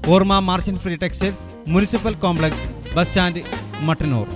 ഓർമ്മ margin free textiles municipal complex bus stand Mattannur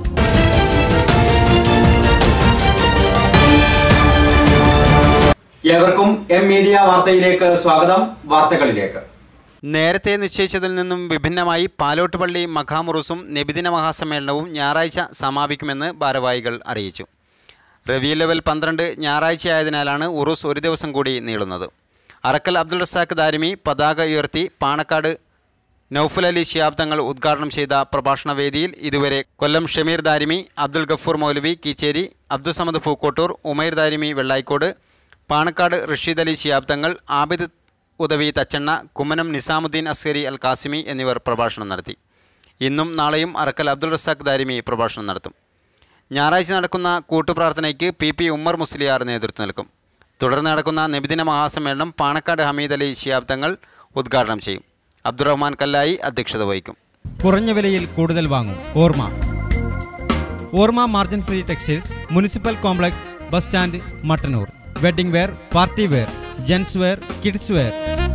ഏവർക്കും M media വാർത്തയിലേക്ക് സ്വാഗതം വാർത്തകളിലേക്ക് നേരത്തെ നിശ്ചയിച്ചതിൽ നിന്നും വിഭിന്നമായി പാലോട്ടുപള്ളി മഖാമുറുസും നബിദിന മഹാസമ്മേളനവും ഞായറാഴ്ച സമാപിക്കുമെന്ന് ഭാരവാഹികൾ അറിയിച്ചു റവി ലെവൽ പന്ത്രണ്ട് ഞായറാഴ്ചയായതിനാലാണ് ഉറുസ് ഒരു ദിവസം കൂടി നീളുന്നത് അറക്കൽ അബ്ദുൾ റസാഖ് ദാരിമി പതാക ഉയർത്തി പാണക്കാട് നൌഫൽ അലി ശിഹാബ് തങ്ങൾ ഉദ്ഘാടനം ചെയ്ത പ്രഭാഷണ വേദിയിൽ ഇതുവരെ കൊല്ലം ഷമീർ ദാരിമി അബ്ദുൽ ഗഫൂർ മൗലവി കീച്ചേരി അബ്ദുസമദ് പൂക്കോട്ടൂർ ഉമൈർ ദാരിമി വെള്ളായിക്കോട് പാണക്കാട് റഷീദ് അലി ശിഹാബ് തങ്ങൾ ആബിദ് ഉദവി തച്ചണ്ണ കുമ്മനം നിസാമുദ്ദീൻ അസ്കരി അൽ കാസിമി എന്നിവർ പ്രഭാഷണം നടത്തി ഇന്നും നാളെയും അറക്കൽ അബ്ദുൾ റസാഖ് ദാരിമി പ്രഭാഷണം നടത്തും ഞായറാഴ്ച നടക്കുന്ന കൂട്ടുപ്രാർത്ഥനയ്ക്ക് പി പി ഉമ്മർ മുസ്ലിയാർ നേതൃത്വം നൽകും തുടർന്ന് നടക്കുന്ന നബിദിന മഹാസമ്മേളനം പാണക്കാട് ഹമീദ് അലി ശിഹാബ് തങ്ങൾ ഉദ്ഘാടനം ചെയ്യും അബ്ദുറഹ്മാൻ കല്ലായി അധ്യക്ഷത വഹിക്കും കുറഞ്ഞ വിലയിൽ കൂടുതൽ വാങ്ങും Orma Orma margin free textiles municipal complex bus stand Mattannur wedding wear party wear gents wear kids wear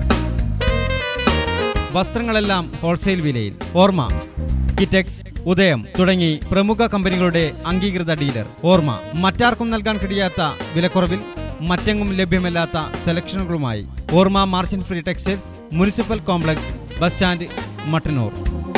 വസ്ത്രങ്ങളെല്ലാം ഹോൾസെയിൽ വിലയിൽ ഓർമ്മ കിറ്റെക്സ് ഉദയം തുടങ്ങി പ്രമുഖ കമ്പനികളുടെ അംഗീകൃത ഡീലർ ഓർമ്മ മറ്റാർക്കും നൽകാൻ കഴിയാത്ത വിലക്കുറവിൽ മറ്റെങ്ങും ലഭ്യമല്ലാത്ത സെലക്ഷനുകളുമായി Orma margin free textiles municipal complex bus stand Mattannur